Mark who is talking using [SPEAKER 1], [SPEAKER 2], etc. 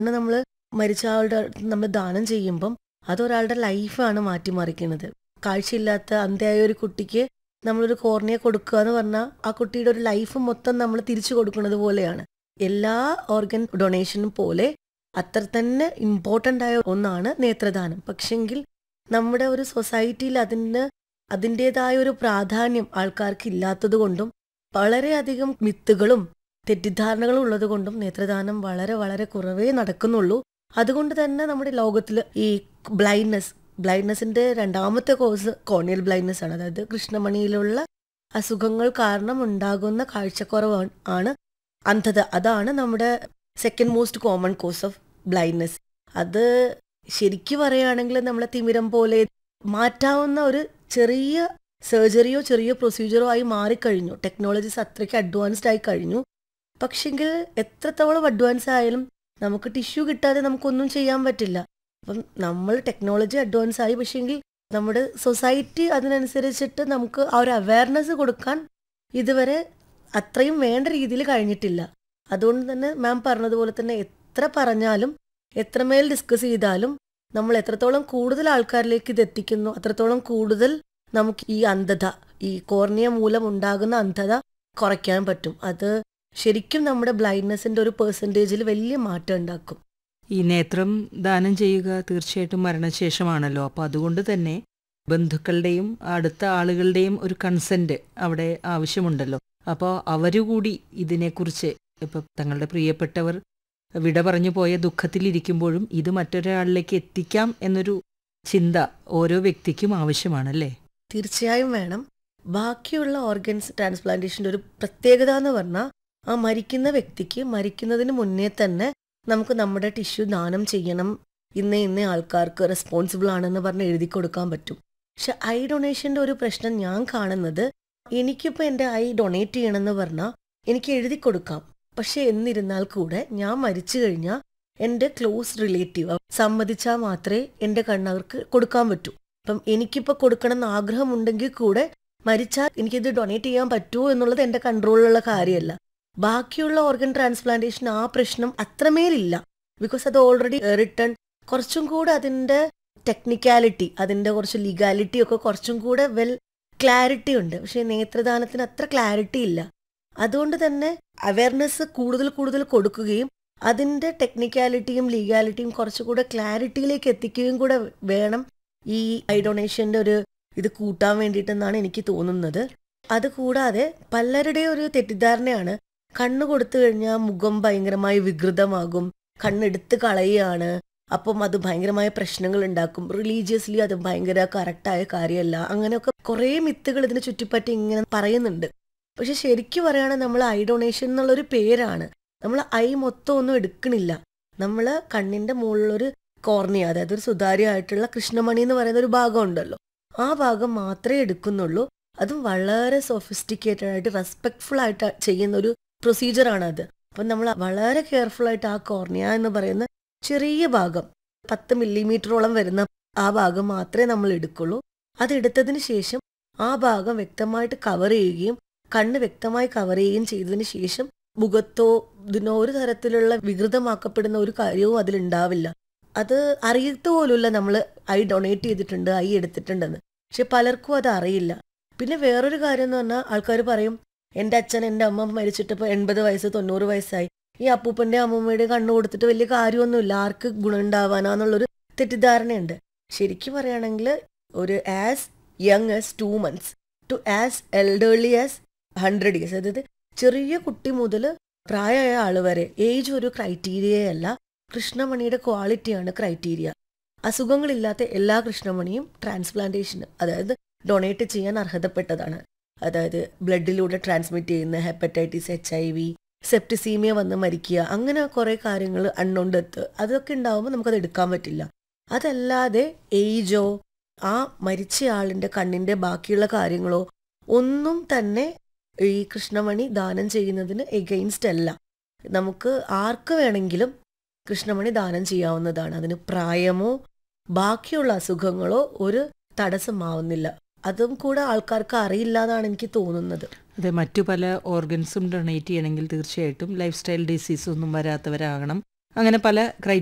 [SPEAKER 1] പിന്നെ നമ്മൾ മരിച്ച ആളുടെ നമ്മൾ ദാനം ചെയ്യുമ്പം അതൊരാളുടെ ലൈഫാണ് മാറ്റിമറിക്കുന്നത് കാഴ്ചയില്ലാത്ത അന്ധയായ ഒരു കുട്ടിക്ക് നമ്മളൊരു കോർണിയ കൊടുക്കുക എന്ന് പറഞ്ഞാൽ ആ കുട്ടിയുടെ ഒരു ലൈഫ് മൊത്തം നമ്മൾ തിരിച്ചു കൊടുക്കുന്നത് പോലെയാണ് എല്ലാ ഓർഗൻ ഡൊണേഷനും പോലെ അത്ര തന്നെ ഇമ്പോർട്ടൻ്റ് ആയ ഒന്നാണ് നേത്രദാനം പക്ഷെങ്കിൽ നമ്മുടെ ഒരു സൊസൈറ്റിയിൽ അതിന് അതിൻ്റെതായ ഒരു പ്രാധാന്യം ആൾക്കാർക്ക് ഇല്ലാത്തത് കൊണ്ടും വളരെയധികം മിത്തുകളും തെറ്റിദ്ധാരണകളും ഉള്ളത് കൊണ്ടും നേത്രദാനം വളരെ വളരെ കുറവേ നടക്കുന്നുള്ളൂ അതുകൊണ്ട് തന്നെ നമ്മുടെ ലോകത്തിൽ ഈ ബ്ലൈൻഡ്നെസ് ബ്ലൈൻഡ്നെസ്സിന്റെ രണ്ടാമത്തെ കോഴ്സ് കോർണിയൽ ബ്ലൈൻഡ്നെസ് ആണ് അതായത് കൃഷ്ണമണിയിലുള്ള അസുഖങ്ങൾ കാരണം ഉണ്ടാകുന്ന കാഴ്ചക്കുറവ് ആണ് അന്ധത അതാണ് നമ്മുടെ second most common cause of blindness അത് ശരിക്കു പറയുകയാണെങ്കിൽ നമ്മളെ തിമിരം പോലെ മാറ്റാവുന്ന ഒരു ചെറിയ സർജറിയോ ചെറിയ പ്രൊസീജിയറോ ആയി മാറിക്കഴിഞ്ഞു ടെക്നോളജീസ് അത്രയ്ക്ക് അഡ്വാൻസ്ഡ് ആയി കഴിഞ്ഞു പക്ഷെങ്കിൽ എത്രത്തോളം അഡ്വാൻസ് ആയാലും നമുക്ക് ടിഷ്യൂ കിട്ടാതെ നമുക്കൊന്നും ചെയ്യാൻ പറ്റില്ല അപ്പം നമ്മൾ ടെക്നോളജി അഡ്വാൻസ് ആയി പക്ഷെങ്കിൽ നമ്മുടെ സൊസൈറ്റി അതിനനുസരിച്ചിട്ട് നമുക്ക് ആ ഒരു അവയർനെസ് കൊടുക്കാൻ ഇതുവരെ അത്രയും വേണ്ട രീതിയിൽ കഴിഞ്ഞിട്ടില്ല അതുകൊണ്ട് തന്നെ മാം പറഞ്ഞതുപോലെ തന്നെ എത്ര പറഞ്ഞാലും എത്രമേൽ ഡിസ്കസ് ചെയ്താലും നമ്മൾ എത്രത്തോളം കൂടുതൽ ആൾക്കാരിലേക്ക് ഇത് എത്തിക്കുന്നു അത്രത്തോളം കൂടുതൽ നമുക്ക് ഈ അന്ധത ഈ കോർണിയ മൂലം ഉണ്ടാകുന്ന അന്ധത കുറയ്ക്കാൻ പറ്റും അത് ശരിക്കും നമ്മുടെ ബ്ലൈൻഡ്നെസ്സിന്റെ ഒരു പെർസെൻറ്റേജിൽ വലിയ മാറ്റം ഉണ്ടാക്കും
[SPEAKER 2] ഈ നേത്രം ദാനം ചെയ്യുക തീർച്ചയായിട്ടും മരണശേഷമാണല്ലോ അപ്പോൾ അതുകൊണ്ട് തന്നെ ബന്ധുക്കളുടെയും അടുത്ത ആളുകളുടെയും ഒരു കൺസെന്റ് അവിടെ ആവശ്യമുണ്ടല്ലോ അപ്പോൾ അവരുകൂടി ഇതിനെക്കുറിച്ച് ഇപ്പം തങ്ങളുടെ പ്രിയപ്പെട്ടവർ വിട പറഞ്ഞു പോയ ദുഃഖത്തിലിരിക്കുമ്പോഴും ഇത് മറ്റൊരാളിലേക്ക് എത്തിക്കാം എന്നൊരു ചിന്ത ഓരോ വ്യക്തിക്കും ആവശ്യമാണല്ലേ
[SPEAKER 1] തീർച്ചയായും വേണം ബാക്കിയുള്ള ഓർഗൻസ് ട്രാൻസ്പ്ലാന്റേഷൻ്റെ ഒരു പ്രത്യേകത എന്ന് പറഞ്ഞാൽ ആ മരിക്കുന്ന വ്യക്തിക്ക് മരിക്കുന്നതിന് മുന്നേ തന്നെ നമുക്ക് നമ്മുടെ ടിഷ്യൂ ദാനം ചെയ്യണം ഇന്ന ഇന്ന ആൾക്കാർക്ക് റെസ്പോൺസിബിൾ ആണെന്ന് പറഞ്ഞ് എഴുതി കൊടുക്കാൻ പറ്റും പക്ഷെ ഐ ഡൊണേഷന്റെ ഒരു പ്രശ്നം ഞാൻ കാണുന്നത് എനിക്കിപ്പോൾ എൻ്റെ ഐ ഡൊണേറ്റ് ചെയ്യണമെന്ന് പറഞ്ഞാൽ എനിക്ക് എഴുതി കൊടുക്കാം പക്ഷെ എന്നിരുന്നാൽ കൂടെ ഞാൻ മരിച്ചു കഴിഞ്ഞാൽ എൻ്റെ ക്ലോസ് റിലേറ്റീവ് സമ്മതിച്ചാൽ മാത്രമേ എൻ്റെ കണ്ണവർക്ക് കൊടുക്കാൻ പറ്റൂ അപ്പം എനിക്കിപ്പോൾ കൊടുക്കണം എന്ന് ആഗ്രഹമുണ്ടെങ്കിൽ കൂടെ മരിച്ചാൽ എനിക്കിത് ഡൊണേറ്റ് ചെയ്യാൻ പറ്റുമോ എന്നുള്ളത് എൻ്റെ കൺട്രോളിലുള്ള കാര്യമല്ല ബാക്കിയുള്ള ഓർഗൻ ട്രാൻസ്പ്ലാന്റേഷൻ ആ പ്രശ്നം അത്രമേലില്ല ബിക്കോസ് അത് ഓൾറെഡി റിട്ടേൺ കുറച്ചും കൂടെ അതിൻ്റെ ടെക്നിക്കാലിറ്റി അതിൻ്റെ കുറച്ച് ലീഗാലിറ്റി ഒക്കെ കുറച്ചും കൂടെ വെൽ ക്ലാരിറ്റി ഉണ്ട് പക്ഷേ നേത്രദാനത്തിന് അത്ര ക്ലാരിറ്റി ഇല്ല അതുകൊണ്ട് തന്നെ അവയർനെസ് കൂടുതൽ കൂടുതൽ കൊടുക്കുകയും അതിൻ്റെ ടെക്നിക്കാലിറ്റിയും ലീഗാലിറ്റിയും കുറച്ചുകൂടെ ക്ലാരിറ്റിയിലേക്ക് എത്തിക്കുകയും കൂടെ വേണം ഈ ഐ ഡൊണേഷൻ്റെ ഒരു ഇത് കൂട്ടാൻ വേണ്ടിയിട്ടെന്നാണ് എനിക്ക് തോന്നുന്നത് അത് കൂടാതെ പലരുടെയും ഒരു തെറ്റിദ്ധാരണയാണ് കണ്ണ് കൊടുത്തു കഴിഞ്ഞാൽ മുഖം ഭയങ്കരമായി വികൃതമാകും കണ്ണെടുത്ത് കളയുകയാണ് അപ്പം അത് ഭയങ്കരമായ പ്രശ്നങ്ങൾ ഉണ്ടാക്കും റിലീജിയസ്ലി അത് ഭയങ്കര കറക്റ്റായ കാര്യമല്ല അങ്ങനെയൊക്കെ കുറേ മിത്തുകൾ ഇതിനെ ചുറ്റിപ്പറ്റി ഇങ്ങനെ പറയുന്നുണ്ട് പക്ഷെ ശരിക്കും പറയുകയാണെങ്കിൽ നമ്മൾ ഐ ഡൊണേഷൻ എന്നുള്ളൊരു പേരാണ് നമ്മൾ ഐ മൊത്തം ഒന്നും എടുക്കണില്ല നമ്മൾ കണ്ണിന്റെ മുകളിലൊരു കോർണിയ അതായത് ഒരു സുതാര്യമായിട്ടുള്ള കൃഷ്ണമണി എന്ന് പറയുന്ന ഒരു ഭാഗം ഉണ്ടല്ലോ ആ ഭാഗം മാത്രമേ എടുക്കുന്നുള്ളൂ അതും വളരെ സൊഫിസ്റ്റിക്കേറ്റഡ് ആയിട്ട് റെസ്പെക്ട്ഫുൾ ആയിട്ട് ചെയ്യുന്ന ഒരു പ്രൊസീജിയറാണ് അത് അപ്പം നമ്മൾ വളരെ കെയർഫുൾ ആയിട്ട് ആ കോർണിയ എന്ന് പറയുന്ന ചെറിയ ഭാഗം പത്ത് മില്ലിമീറ്ററോളം വരുന്ന ആ ഭാഗം മാത്രമേ നമ്മൾ എടുക്കുള്ളൂ അത് എടുത്തതിന് ശേഷം ആ ഭാഗം വ്യക്തമായിട്ട് കവർ ചെയ്യുകയും കണ്ണ് വ്യക്തമായി കവർ ചെയ്യുകയും ചെയ്തതിന് ശേഷം മുഖത്തോ ഇതിനോ ഒരു തരത്തിലുള്ള വികൃതമാക്കപ്പെടുന്ന ഒരു കാര്യവും അതിലുണ്ടാവില്ല അത് അറിയത്ത് പോലുമില്ല നമ്മൾ ഐ ഡൊണേറ്റ് ചെയ്തിട്ടുണ്ട് ഐ എടുത്തിട്ടുണ്ടെന്ന് പക്ഷെ പലർക്കും അത് അറിയില്ല പിന്നെ വേറൊരു കാര്യം എന്ന് പറഞ്ഞാൽ ആൾക്കാർ പറയും എൻ്റെ അച്ഛൻ എൻ്റെ അമ്മ മരിച്ചിട്ട് ഇപ്പോൾ എൺപത് വയസ്സ് തൊണ്ണൂറ് വയസ്സായി ഈ അപ്പൂപ്പൻ്റെ അമ്മൂമ്മയുടെ കണ്ണ് കൊടുത്തിട്ട് വലിയ കാര്യമൊന്നുമില്ല ആർക്ക് ഗുണം ഉണ്ടാവാനാന്നുള്ളൊരു തെറ്റിദ്ധാരണയുണ്ട് ശരിക്കും പറയുകയാണെങ്കിൽ ഒരു as young as two months to as elderly as hundred years അതായത് ചെറിയ കുട്ടി മുതൽ പ്രായമായ ആൾ വരെ ഏജ് ഒരു ക്രൈറ്റീരിയയല്ല കൃഷ്ണമണിയുടെ ക്വാളിറ്റിയാണ് ക്രൈറ്റീരിയ അസുഖങ്ങളില്ലാത്ത എല്ലാ കൃഷ്ണമണിയും ട്രാൻസ്പ്ലാന്റേഷന് അതായത് ഡൊണേറ്റ് ചെയ്യാൻ അർഹതപ്പെട്ടതാണ് അതായത് ബ്ലഡിലൂടെ ട്രാൻസ്മിറ്റ് ചെയ്യുന്ന hepatitis H I V septicaemia വന്ന് മരിക്കുക അങ്ങനെ കുറേ കാര്യങ്ങൾ അൺനോൺ ഡെത്ത് അതൊക്കെ ഉണ്ടാവുമ്പോൾ നമുക്കത് എടുക്കാൻ പറ്റില്ല അതല്ലാതെ ഏജോ ആ മരിച്ചയാളിൻ്റെ കണ്ണിൻ്റെ ബാക്കിയുള്ള കാര്യങ്ങളോ ഒന്നും തന്നെ ഈ കൃഷ്ണമണി ദാനം ചെയ്യുന്നതിന് എഗെയിൻസ്റ്റ് അല്ല നമുക്ക് ആർക്ക് വേണമെങ്കിലും കൃഷ്ണമണി ദാനം ചെയ്യാവുന്നതാണ് അതിന് പ്രായമോ ബാക്കിയുള്ള അസുഖങ്ങളോ ഒരു തടസ്സമാവുന്നില്ല അതും കൂടെ ആൾക്കാർക്ക് അറിയില്ല എന്നാണ് എനിക്ക് തോന്നുന്നത്
[SPEAKER 2] അതെ മറ്റു പല ഓർഗൻസും ഡൊണേറ്റ് ചെയ്യണമെങ്കിൽ തീർച്ചയായിട്ടും ലൈഫ് സ്റ്റൈൽ ഡിസീസ് ഒന്നും വരാത്തവരാകണം അങ്ങനെ പല ക്രൈ